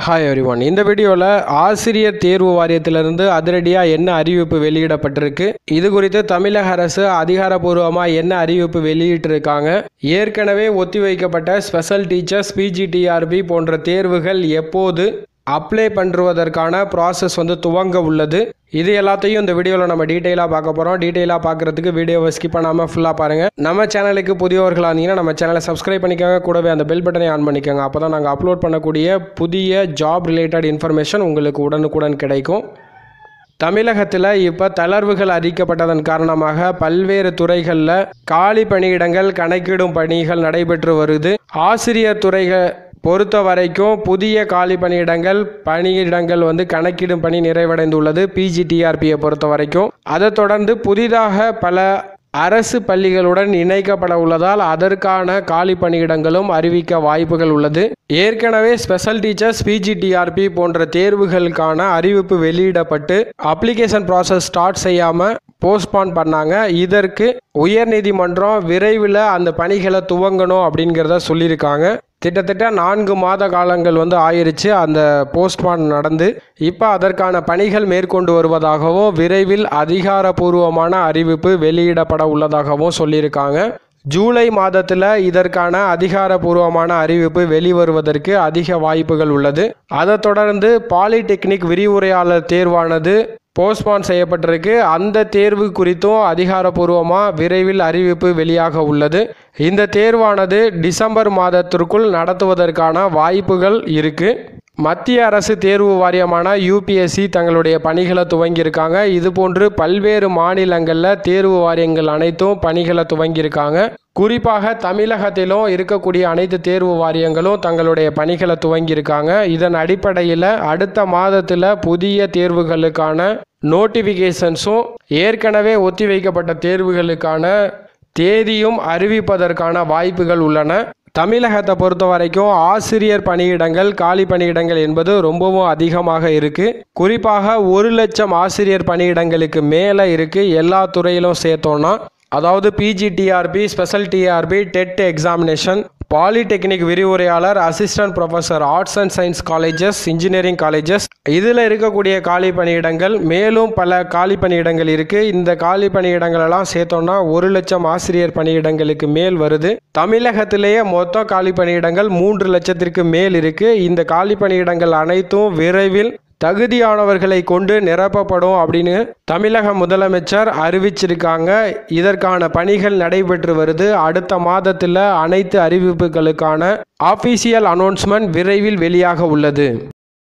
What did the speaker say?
hi everyone இந்த வீடியோவில் ஆசிரியர் தேர்வு வாரியத்திலிருந்து அதிரடியாக என்ன அறிவிப்பு வெளியிடப்பட்டிருக்கு இது குறித்து தமிழக அரசு அதிகாரப்பூர்வமாக என்ன அறிவிப்பு வெளியிட்டிருக்காங்க ஏற்கனவே ஒத்திவைக்கப்பட்ட ஸ்பெஷல் டீச்சர்ஸ் பிஜிடிஆர்பி போன்ற தேர்வுகள் எப்போது அப்ளை பண்ணுவதற்கான ப்ராசஸ் வந்து துவங்க உள்ளது இது எல்லாத்தையும் இந்த வீடியோவில் நம்ம டீட்டெயிலாக பார்க்க போகிறோம் டீட்டெயிலாக பார்க்குறதுக்கு வீடியோவை ஸ்கிப் பண்ணாமல் ஃபுல்லாக பாருங்கள் நம்ம சேனலுக்கு புதியவர்களாக இருந்தீங்கன்னா நம்ம சேனலை சப்ஸ்கிரைப் பண்ணிக்கோங்க கூடவே அந்த பெல் பட்டனை ஆன் பண்ணிக்கோங்க அப்போ தான் நாங்கள் அப்லோட் பண்ணக்கூடிய புதிய ஜாப் ரிலேட்டட் இன்ஃபர்மேஷன் உங்களுக்கு உடனுக்குடன் கிடைக்கும் தமிழகத்தில் இப்போ தளர்வுகள் அறிக்கப்பட்டதன் காரணமாக பல்வேறு துறைகளில் காலி பணியிடங்கள் கணக்கிடும் பணிகள் நடைபெற்று வருது ஆசிரியர் துறைகள் பொறுத்த வரைக்கும் புதிய காலி பணியிடங்கள் பணியிடங்கள் வந்து கணக்கிடும் பணி நிறைவடைந்துள்ளது பிஜிடிஆர்பியை பொறுத்த வரைக்கும் அதைத் தொடர்ந்து புதிதாக பல அரசு பள்ளிகளுடன் இணைக்கப்பட உள்ளதால் அதற்கான காலி பணியிடங்களும் அறிவிக்க வாய்ப்புகள் உள்ளது ஏற்கனவே ஸ்பெஷல் டீச்சர்ஸ் பிஜிடிஆர்பி போன்ற தேர்வுகளுக்கான அறிவிப்பு வெளியிடப்பட்டு அப்ளிகேஷன் ப்ராசஸ் ஸ்டார்ட் செய்யாமல் போஸ்ட்பான் பண்ணாங்க இதற்கு உயர்நீதிமன்றம் விரைவில் அந்த பணிகளை துவங்கணும் அப்படிங்கிறத சொல்லியிருக்காங்க கிட்டத்தட்ட நான்கு மாத காலங்கள் வந்து ஆயிருச்சு அந்த போஸ்ட்பான் நடந்து இப்போ அதற்கான பணிகள் மேற்கொண்டு வருவதாகவும் விரைவில் அதிகாரப்பூர்வமான அறிவிப்பு வெளியிடப்பட உள்ளதாகவும் சொல்லியிருக்காங்க ஜூலை மாதத்தில் இதற்கான அதிகாரப்பூர்வமான அறிவிப்பு வெளிவருவதற்கு அதிக வாய்ப்புகள் உள்ளது அதைத் தொடர்ந்து பாலிடெக்னிக் விரிவுரையாளர் தேர்வானது போஸ்ட்பான் செய்யப்பட்டிருக்கு அந்த தேர்வு குறித்தும் அதிகாரப்பூர்வமாக விரைவில் அறிவிப்பு வெளியாக உள்ளது இந்த தேர்வானது டிசம்பர் மாதத்திற்குள் நடத்துவதற்கான வாய்ப்புகள் இருக்குது மத்திய அரசு தேர்வு வாரியமான யூபிஎஸ்சி தங்களுடைய பணிகளை துவங்கியிருக்காங்க இது போன்று பல்வேறு மாநிலங்களில் தேர்வு வாரியங்கள் அனைத்தும் பணிகளை துவங்கியிருக்காங்க குறிப்பாக தமிழகத்திலும் இருக்கக்கூடிய அனைத்து தேர்வு வாரியங்களும் தங்களுடைய பணிகளை துவங்கியிருக்காங்க இதன் அடிப்படையில் அடுத்த மாதத்தில் புதிய தேர்வுகளுக்கான நோட்டிஃபிகேஷன்ஸும் ஏற்கனவே ஒத்திவைக்கப்பட்ட தேர்வுகளுக்கான தேதியும் அறிவிப்பதற்கான வாய்ப்புகள் உள்ளன தமிழகத்தை பொறுத்த வரைக்கும் ஆசிரியர் பணியிடங்கள் காலி பணியிடங்கள் என்பது ரொம்பவும் அதிகமாக இருக்குது குறிப்பாக ஒரு லட்சம் ஆசிரியர் பணியிடங்களுக்கு மேலே இருக்குது எல்லா துறையிலும் சேர்த்தோன்னா அதாவது PGTRB special TRB TET examination polytechnic விரிவுரையாளர் assistant professor arts and science colleges engineering colleges இதில் இருக்கக்கூடிய காலி பணியிடங்கள் மேலும் பல காலி பணியிடங்கள் இருக்குது இந்த காலி பணியிடங்கள் எல்லாம் சேர்த்தோம்னா ஒரு லட்சம் ஆசிரியர் பணியிடங்களுக்கு மேல் வருது தமிழகத்திலேயே மொத்த காலி பணியிடங்கள் மூன்று லட்சத்திற்கு மேல் இருக்குது இந்த காலி பணியிடங்கள் அனைத்தும் விரைவில் தகுதியானவர்களை கொண்டு நிரப்பப்படும் அப்படின்னு தமிழக முதலமைச்சர் அறிவிச்சிருக்காங்க இதற்கான பணிகள் நடைபெற்று வருது அடுத்த மாதத்தில் அனைத்து அறிவிப்புகளுக்கான ஆஃபீஷியல் அனௌன்ஸ்மெண்ட் விரைவில் வெளியாக உள்ளது